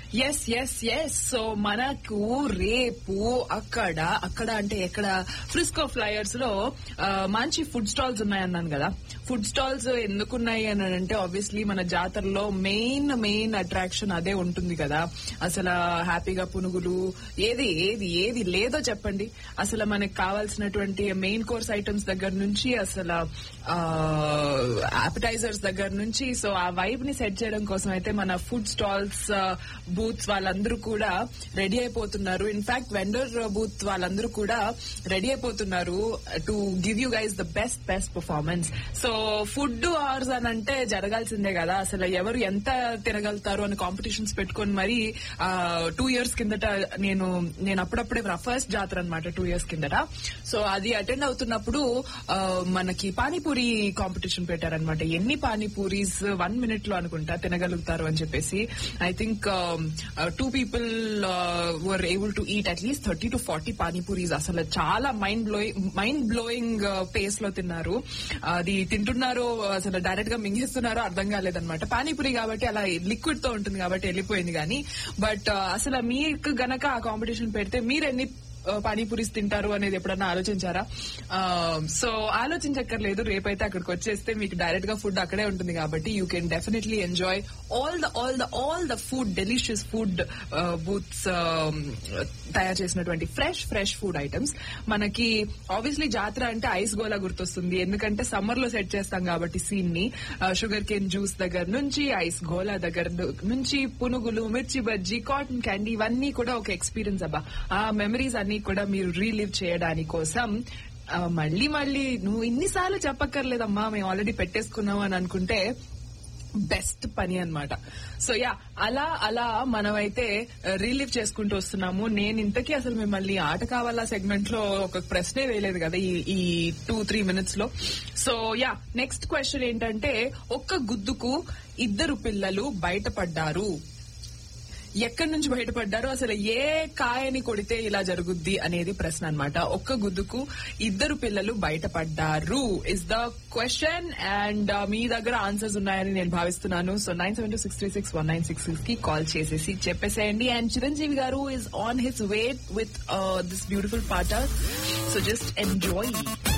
yes yes yes so మనకు రేపు అక్కడ అక్కడ అంటే ఎక్కడ ఫ్రిస్కో ఫ్లయర్స్ లో ఆ, మంచి ఫుడ్ స్టాల్స్ ఉన్నాయన్నాను కదా ఫుడ్ స్టాల్స్ ఎందుకున్నాయి అని అంటే ఆబ్వియస్లీ మన జాతరలో మెయిన్ మెయిన్ అట్రాక్షన్ అదే ఉంటుంది కదా అసలు హ్యాపీగా పునుగులు ఏది ఏది ఏది లేదో చెప్పండి అసలు మనకు కావాల్సినటువంటి మెయిన్ కోర్స్ ఐటమ్స్ దగ్గర నుంచి అసలు అపటైజర్స్ దగ్గర నుంచి సో ఆ వైబ్ ని సెట్ చేయడం కోసం అయితే మన ఫుడ్ స్టాల్స్ బూత్స్ వాళ్ళందరూ కూడా రెడీ అయిపోతున్నారు ఇన్ఫాక్ట్ వెండర్ బూత్ వాళ్ళందరూ కూడా రెడీ అయిపోతున్నారు to give you guys the best best performance so food hours అని అంటే జరగాల్సిందే కదా అసలు ఎవరు ఎంత తినగలుగుతారు అని కాంపిటీషన్స్ పెట్టుకొని మరి టూ ఇయర్స్ కిందట నేను నేను అప్పుడప్పుడే ఫస్ట్ జాతర అనమాట టూ ఇయర్స్ కిందట సో అది అటెండ్ అవుతున్నప్పుడు ఆ, మనకి పానీపూరి కాంపిటీషన్ పెట్టారనమాట ఎన్ని పానీపూరీస్ వన్ మినిట్ లో అనుకుంటా తినగలుగుతారు అని చెప్పేసి I think two people were able to eat at least thirty to forty panipuris అసలు చాలా mind blowing mind blowing pace లో తిన్నారు అది తింటున్నారో అసలు డైరెక్ట్ గా మింగేస్తున్నారో అర్థం కాలేదన్నమాట పానీపూరి కాబట్టి అలా లిక్విడ్ తో ఉంటుంది కాబట్టి వెళ్ళిపోయింది కానీ బట్ అసలు మీకు గనక ఆ కాంపిటీషన్ పెడితే మీరు ఎన్ని ఆ, పానీపూరీస్ తింటారు అనేది ఎప్పుడన్నా ఆలోచించారా సో ఆలోచించక్కర్లేదు రేపైతే అక్కడికి వచ్చేస్తే మీకు డైరెక్ట్ గా ఫుడ్ అక్కడే ఉంటుంది కాబట్టి you can definitely enjoy all the all the all the food delicious food booths తయారు చేసినటువంటి ఫ్రెష్ ఫ్రెష్ ఫుడ్ ఐటమ్స్ మనకి ఆబ్వియస్లీ జాతర అంటే ఐస్ గోలా గుర్తొస్తుంది ఎందుకంటే సమ్మర్ లో సెట్ చేస్తాం కాబట్టి సీన్ ని షుగర్ కేన్ జ్యూస్ దగ్గర నుంచి ఐస్ గోలా దగ్గర దు- నుంచి పునుగులు మిర్చి బజ్జీ కాటన్ క్యాండీ ఇవన్నీ కూడా ఒక ఎక్స్పీరియన్స్ అబ్బా ఆ మెమరీస్ అన్ని కూడా మీరు రీలివ్ చేయడానికి కోసం ఆ, మళ్ళీ మళ్ళీ నువ్వు ఇన్నిసార్లు చెప్పక్కర్లేదమ్మా మేము ఆల్రెడీ పెట్టేసుకున్నాం అని అనుకుంటే బెస్ట్ పని అన్నమాట సో యా అలా అలా మనమైతే రిలీవ్ చేసుకుంటూ వస్తున్నాము నేను ఇంతకీ అసలు మిమ్మల్ని ఆట కావాలా సెగ్మెంట్ లో ఒక ప్రశ్నే వేయలేదు కదా ఈ ఈ టూ త్రీ మినిట్స్ లో సో యా నెక్స్ట్ క్వశ్చన్ ఏంటంటే ఒక్క గుద్దుకు ఇద్దరు పిల్లలు బయటపడ్డారు ఎక్కడి నుంచి బయటపడ్డారు అసలు ఏ కాయని కొడితే ఇలా జరుగుద్ది అనేది ప్రశ్న అన్నమాట ఒక్క గుద్దుకు ఇద్దరు పిల్లలు బయటపడ్డారు ఇస్ ద క్వశ్చన్ అండ్ మీ దగ్గర ఆన్సర్స్ ఉన్నాయని నేను భావిస్తున్నాను so nine seven two six three six one nine six six కి కాల్ చేసేసి చెప్పేసేయండి and Chiranjeevi garu is on his wait with this beautiful పాట సో జస్ట్ ఎంజాయ్